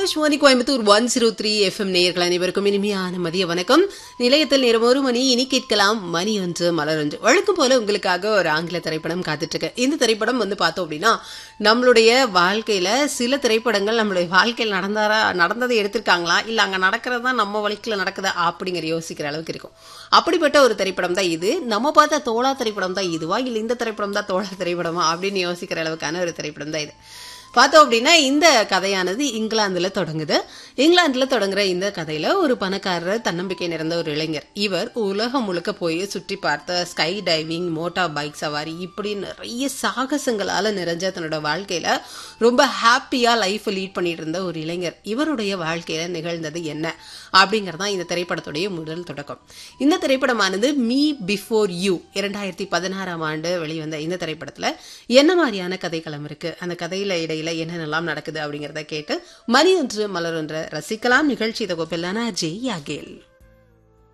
Akashvani Coimbatore one zero three FM நேயர்கள் அனைவருக்கும் இனிமையான மதிய வணக்கம் நிலையத்தில் நேரம் ஒரு மணி இனி கேட்கலாம் மணி ஒன்று மலர் ஒன்று வழக்கம் போல உங்களுக்காக ஒரு ஆங்கில திரைப்படம் காத்துட்டு இருக்கு இந்த திரைப்படம் வந்து பார்த்தோம் அப்படின்னா நம்மளுடைய வாழ்க்கையில சில திரைப்படங்கள் நம்மளுடைய வாழ்க்கையில் நடந்தாரா நடந்ததை எடுத்திருக்காங்களா இல்ல அங்க நடக்கிறதா நம்ம வாழ்க்கையில நடக்குதா அப்படிங்கிற யோசிக்கிற அளவுக்கு இருக்கும் அப்படிப்பட்ட ஒரு திரைப்படம் தான் இது நம்ம பார்த்த தோழா திரைப்படம் தான் இதுவா இல்ல இந்த திரைப்படம் தான் தோழா திரைப்படமா அப்படின்னு யோசிக்கிற அளவுக்கான ஒரு திரைப்படம் தான் இது பார்த்தோம் அப்படின்னா இந்த கதையானது இங்கிலாந்துல தொடங்குது இங்கிலாந்துல தொடங்குற இந்த கதையில ஒரு பணக்காரர் தன்னம்பிக்கை நிறைந்த ஒரு இளைஞர் இவர் உலகம் முழுக்க போய் சுற்றி பார்த்த ஸ்கை டைவிங் மோட்டார் பைக் சவாரி இப்படி நிறைய சாகசங்களால நிறைஞ்ச தன்னோட வாழ்க்கையில ரொம்ப ஹாப்பியா லைஃப் லீட் பண்ணிட்டு இருந்த ஒரு இளைஞர் இவருடைய வாழ்க்கையில நிகழ்ந்தது என்ன அப்படிங்கறதான் இந்த திரைப்படத்துடைய முதல் தொடக்கம் இந்த திரைப்படமானது மீ பிஃபோர் யூ இரண்டாயிரத்தி பதினாறாம் ஆண்டு வெளிவந்த இந்த திரைப்படத்துல என்ன மாதிரியான கதைக்களம் இருக்கு அந்த கதையில இடையில என்னென்னலாம் நடக்குது அப்படிங்கறத கேட்டு மணி ஒன்று மலர் ஒன்று ரசிக்கலாம் நிகழ்ச்சி தொகுப்பில் ஜெய் அகேல்